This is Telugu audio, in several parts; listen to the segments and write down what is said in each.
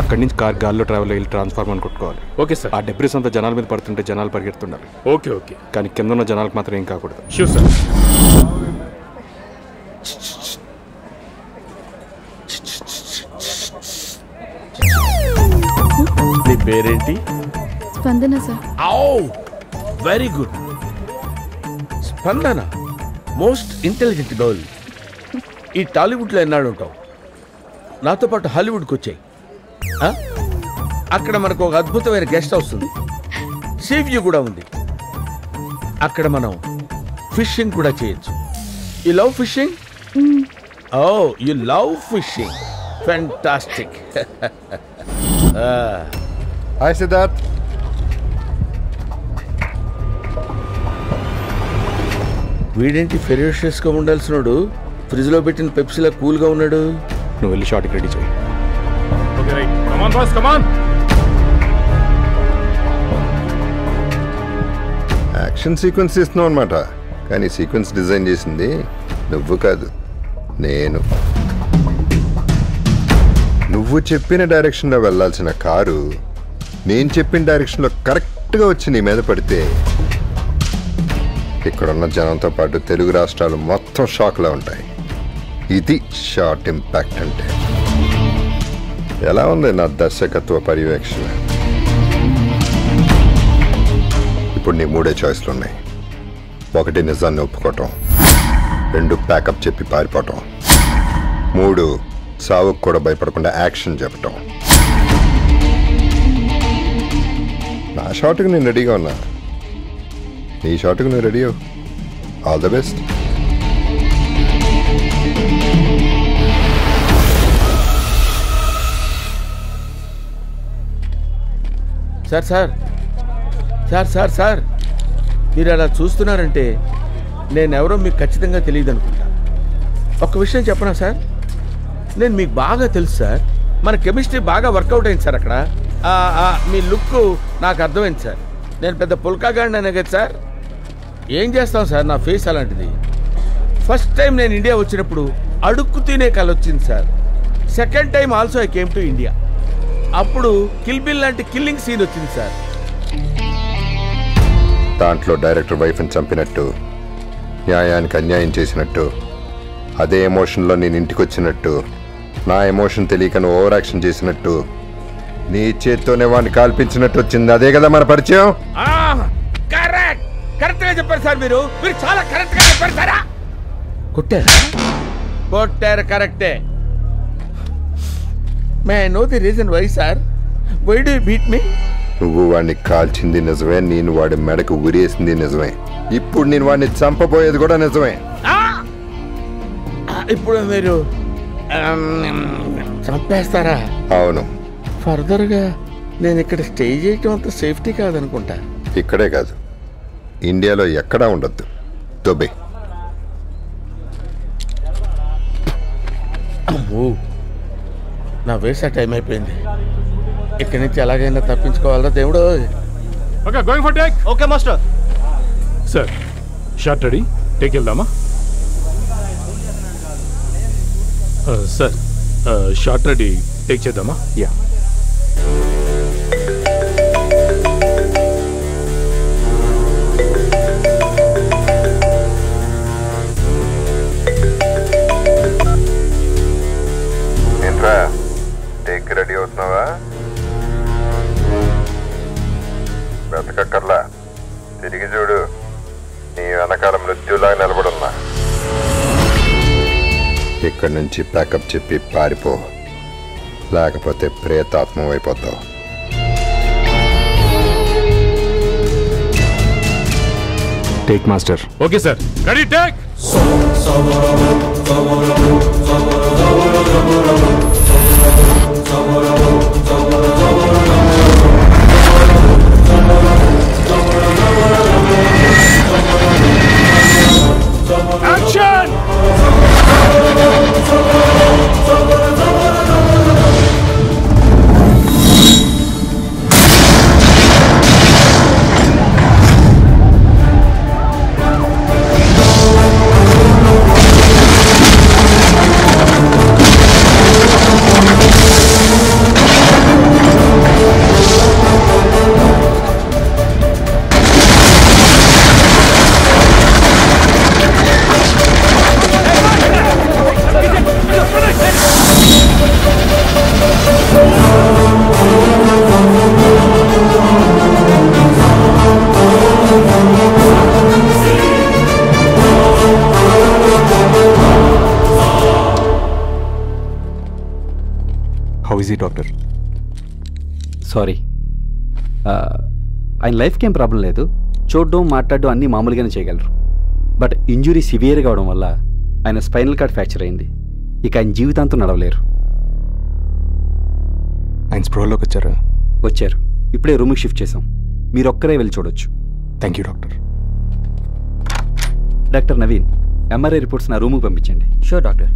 అక్కడి నుంచి కార్ గాల్లో ట్రావెల్ అయ్యి ట్రాన్స్ఫార్మర్ కొట్టుకోవాలి ఓకే సార్ ఆ డెబ్రిస్ అంతా జనాల మీద పడుతుంటే జనాలు పరిగెడుతుండాలి ఓకే ఓకే కానీ కింద ఉన్న జనాలకు మాత్రం ఏం కాకూడదు షూర్ సార్ నీ పేరేంటి స్పందన సార్ ఔ very good Spandana most intelligent girl ఈ టాలీవుడ్లో ఎన్నాడు ఉంటావు నాతో పాటు హాలీవుడ్కి వచ్చాయి ఆ? అక్కడ మనకు ఒక అద్భుతమైన గెస్ట్ హౌస్ ఉంది సీ వ్యూ కూడా ఉంది అక్కడ మనం ఫిషింగ్ కూడా చేయొచ్చు you love fishing oh you love fishing fantastic hi Siddharth వీడేంటి ఫెరోషియస్గా ఉండాల్సినోడు ఫ్రిడ్జ్లో పెట్టిన పెప్సీలా కూల్గా ఉన్నాడు నువ్వు వెళ్ళి షార్ట్కి రెడీ చేయి okay right come on boss come on action sequence ఇస్తున్నావు అనమాట కానీ సీక్వెన్స్ డిజైన్ చేసింది నువ్వు కాదు నేను నువ్వు చెప్పిన డైరెక్షన్లో వెళ్ళాల్సిన కారు నేను చెప్పిన డైరెక్షన్లో కరెక్ట్గా వచ్చి నీ మీద పడితే ఇక్కడున్న జనంతో పాటు తెలుగు రాష్ట్రాలు మొత్తం షాక్లో ఉంటాయి ఇది షార్ట్ ఇంపాక్ట్ అంటే ఎలా ఉంది నా దర్శకత్వ పర్యవేక్షణ ఇప్పుడు నీ మూడే చాయిస్లు ఉన్నాయి ఒకటి నిజాన్ని ఒప్పుకోవటం రెండు ప్యాకప్ చెప్పి పారిపోవటం మూడు సావుకు కూడా భయపడకుండా యాక్షన్ చెప్పటం నా షాట్కి నేను రెడీగా ఉన్నా నీ షాట్కి నువ్వు ready all the best sir sir sir sir sir మీరు అలా చూస్తున్నారంటే నేనెవరో మీకు ఖచ్చితంగా తెలియదు అనుకుంటా ఒక విషయం చెప్పనా సార్ నేను మీకు బాగా తెలుసు సార్ మన కెమిస్ట్రీ బాగా వర్కౌట్ అయింది సార్ అక్కడ ఆ, ఆ, మీ లుక్ నాకు అర్థమైంది సార్ నేను పెద్ద పుల్కాగాడిని అనే కదా సార్ ఏం చేస్తాం సార్ నా ఫేస్ అలాంటిది ఫస్ట్ టైం నేను ఇండియా వచ్చినప్పుడు అడుక్కు తినే కళ వచ్చింది sir second time also I came to India అప్పుడు కిల్ బిల్ లాంటి కిల్లింగ్ సీన్ వచ్చింది సార్ దాంట్లో డైరెక్టర్ వైఫ్ని చంపినట్టు న్యాయానికి అన్యాయం చేసినట్టు అదే ఎమోషన్లో నేను ఇంటికి వచ్చినట్టు నా ఎమోషన్ తెలియక నువ్వు ఓవర్ యాక్షన్ చేసినట్టు నీ చేత్తోనే వాడిని కాల్పించినట్టు వచ్చింది అదే కదా మన పరిచయం కరెక్ట్ కరెక్ట్ గా చెప్పారు సార్ మీరు మీరు చాలా కరెక్ట్ గా చెప్పారు సారా కొట్టారు కొట్టారు కరెక్టే may know the reason why sir why do beat me నువ్వు వాడిని కాల్చింది నిజమే నేను వాడి మెడకు ఉరేసింది నిజమే ఇప్పుడు నేను వాడిని చంపబోయేది కూడా నిజమే ఇప్పుడు మీరు ఆమ్, చంపేస్తారా అవును ఫర్దర్గా నేను ఇక్కడ స్టే చేయటం అంత సేఫ్టీ కాదనుకుంటా ఇక్కడే కాదు ఇండియాలో ఎక్కడా ఉండొద్దు దుబాయ్ అమ్మో నా వేసా టైం అయిపోయింది ఇక్కడి నుంచి ఎలాగైనా తప్పించుకోవాలా దేవుడు okay going for take okay master sir shot ready take వెళ్దామా సార్ షార్ట్ రెడీ టేక్ చేద్దామా యా ఏంట్రా టేక్ రెడీ అవుతున్నావా బ్రతకక్కర్లా తిరిగి చూడు నీ వెనకాల మృత్యులా నిలబడున్నా ఇక్కడి నుంచి ప్యాకప్ చెప్పి పారిపో లేకపోతే ప్రేతాత్మం అయిపోతావు take master okay sir ready take action ఆ డాక్టర్ సారీ ఆయన లైఫ్కి ఏం ప్రాబ్లం లేదు చూడడం మాట్లాడడం అన్నీ మామూలుగానే చేయగలరు బట్ ఇంజురీ సివియర్గా అవడం వల్ల ఆయన స్పైనల్ కార్డ్ ఫ్రాక్చర్ అయింది ఇక ఆయన జీవితాంతం నడవలేరు ఆయన స్ప్రోలోకి వచ్చారా వచ్చారు ఇప్పుడే రూమ్కి షిఫ్ట్ చేసాం మీరు ఒక్కరే వెళ్ళి చూడొచ్చు thank you doctor doctor Naveen MRI reports నా రూమ్కి పంపించండి షూర్ డాక్టర్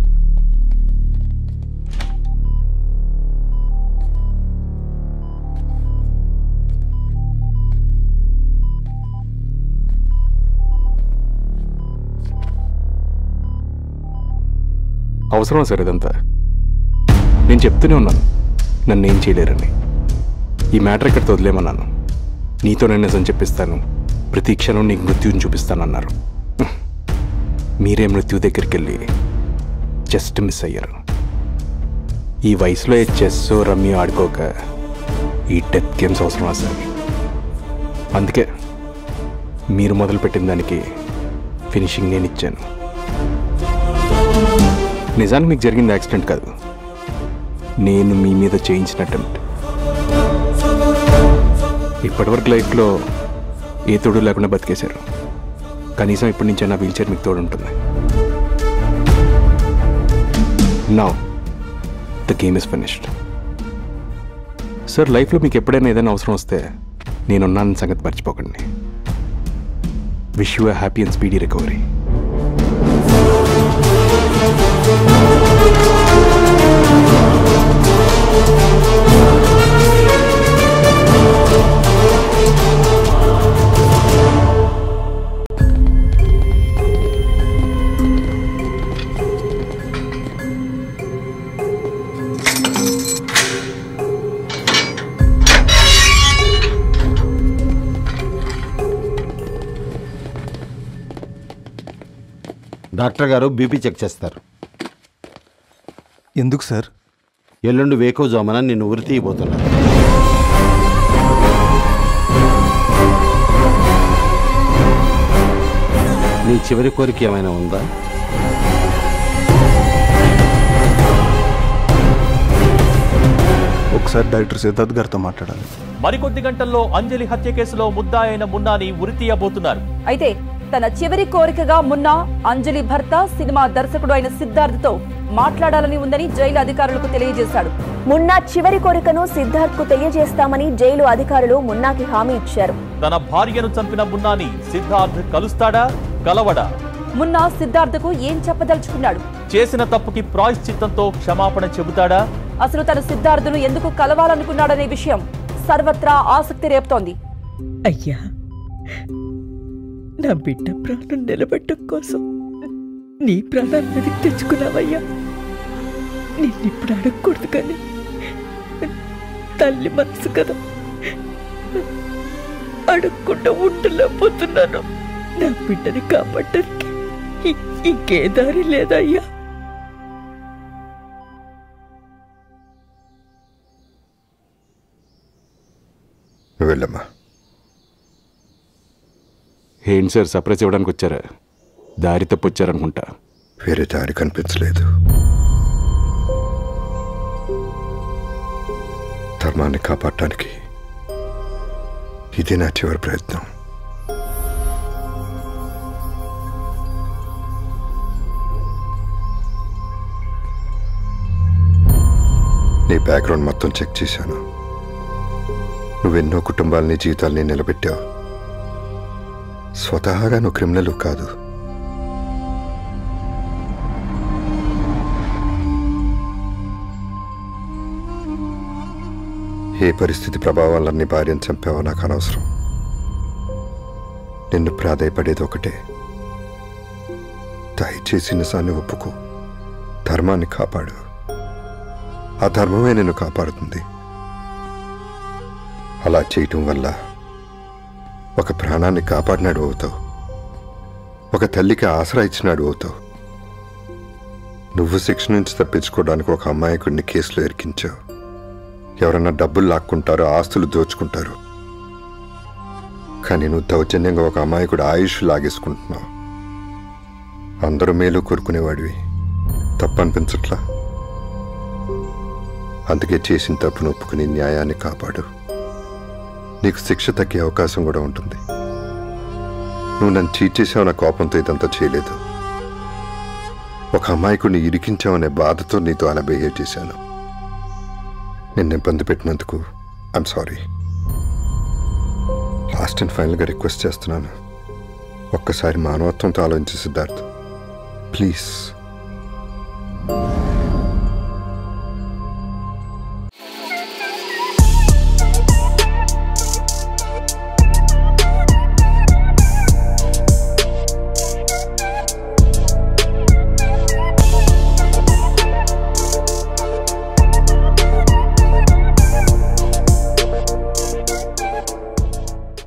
అవసరమా సార్ ఇదంతా నేను చెప్తూనే ఉన్నాను నన్ను ఏం చేయలేరని ఈ మ్యాటర్ ఇక్కడితో వదిలేమన్నాను నీతో నేను నిజం చెప్పిస్తాను ప్రతి క్షణం నీకు మృత్యుని చూపిస్తానన్నారు హ్మ్. మీరే మృత్యు దగ్గరికి వెళ్ళి జస్ట్ మిస్ అయ్యారు ఈ వయసులో ఏ చెస్ రమ్మీ ఆడుకోక ఈ డెత్ గేమ్స్ అవసరమా సార్ అందుకే మీరు మొదలుపెట్టిన దానికి ఫినిషింగ్ నేను ఇచ్చాను నిజానికి మీకు జరిగింది యాక్సిడెంట్ కాదు నేను మీ మీద చేయించిన అటెంప్ట్ ఇప్పటివరకు లైఫ్లో ఏ తోడు లేకుండా బతికేశారు కనీసం ఇప్పటి నుంచే నా వీల్ చైర్ మీకు తోడు ఉంటుంది నా the game is finished sir లైఫ్లో మీకు ఎప్పుడైనా ఏదైనా అవసరం వస్తే నేనున్నాను సంగతి మర్చిపోకండి wish you happy and speedy recovery doctor గారు బీపీ చెక్ చేస్తారు ఎందుకు సార్ ఎల్లుండి వేకోజామున నిన్ను ఉరి తీయబోతున్నారు నీ చివరి కోరిక ఏమైనా ఉందా ఒకసారి డైరెక్టర్ సిద్ధార్థ్ గారితో మాట్లాడాలి మరికొద్ది గంటల్లో అంజలి హత్య కేసులో ముద్దాయైన మున్నాని ఉరితీయబోతున్నారు అయితే తన చివరి కోరికగా మున్నా అంజలి భర్త సినిమా దర్శకుడు అయిన సిద్ధార్థ్తో మాట్లాడాలని ఉందని జైలు అధికారులకు తెలియజేశాడు మున్నా చివరి కోరికను సిద్ధార్థ్ కు తెలియజేస్తామని జైలు అధికారులు మున్నాకి హామీ ఇచ్చారు తన భార్యను చంపిన మున్నాని సిద్ధార్థ్ కలుస్తాడా కలవడా మున్నా సిద్ధార్థకు ఏం చెప్పదలుచుకున్నాడు చేసిన తప్పుకి ప్రాయశ్చిత్తంతో క్షమాపణ చెబుతాడా అసలు తను సిద్ధార్థును ఎందుకు కలవాలనుకున్నాడనే విషయం సర్వత్రా ఆసక్తి రేపుతోంది అయ్యా నా బిడ్డ ప్రాణం నిలబెట్టడం కోసం నీ ప్రాణాన్ని వెతికి తెచ్చుకున్నావయ్యా నిన్నిప్పుడు అడగకూడదు కానీ తల్లి మనసు కదా అడగకుండా ఉండలేకపోతున్నాను నా బిడ్డని కాపాడటానికి ఇ- ఇంకే దారి లేదయ్యా నువ్వు వెళ్ళమ్మా ఏంటి సార్ సర్ప్రైజ్ ఇవ్వడానికి వచ్చారా దారి తప్పు వచ్చారనుకుంటా వేరే దారి కనిపించలేదు ధర్మాన్ని కాపాడటానికి ఇది నా చివరి ప్రయత్నం నీ బ్యాక్గ్రౌండ్ మొత్తం చెక్ చేశాను నువ్వెన్నో కుటుంబాలని జీవితాల్ని నిలబెట్టావు స్వతహాగా నువ్వు క్రిమినల్ కాదు ఏ పరిస్థితి ప్రభావం వల్ల నీ భార్యను చంపావో నాకు అనవసరం నిన్ను ప్రాధాయపడేది ఒకటే దయచేసి నిజాన్ని ఒప్పుకో ధర్మాన్ని కాపాడు ఆ ధర్మమే నిన్ను కాపాడుతుంది అలా చేయటం వల్ల ఒక ప్రాణాన్ని కాపాడినాడు అవుతావు ఒక తల్లికి ఆసరా ఇచ్చినాడు అవుతావు నువ్వు శిక్ష నుంచి తప్పించుకోవడానికి ఒక అమాయకుడిని కేసులో ఇరికించావు ఎవరన్నా డబ్బులు లాక్కుంటారో ఆస్తులు దోచుకుంటారు కానీ నువ్వు దౌర్జన్యంగా ఒక అమాయకుడు ఆయుష్ లాగేసుకుంటున్నావు అందరూ మేలు కోరుకునేవాడివి తప్పనిపించట్లా అందుకే చేసిన తప్పును ఒప్పుకుని న్యాయాన్ని కాపాడు నీకు శిక్ష తగ్గే అవకాశం కూడా ఉంటుంది నువ్వు నన్ను చీట్ చేసావు నా కోపంతో ఇదంతా చేయలేదు ఒక అమాయకుడిని ఇరికించావనే బాధతో నీతో అలా బిహేవ్ చేశాను నిన్ను ఇబ్బంది పెట్టినందుకు ఐఎమ్ సారీ లాస్ట్ అండ్ ఫైనల్గా రిక్వెస్ట్ చేస్తున్నాను ఒక్కసారి మానవత్వంతో ఆలోచించి సిద్ధార్థ్ ప్లీజ్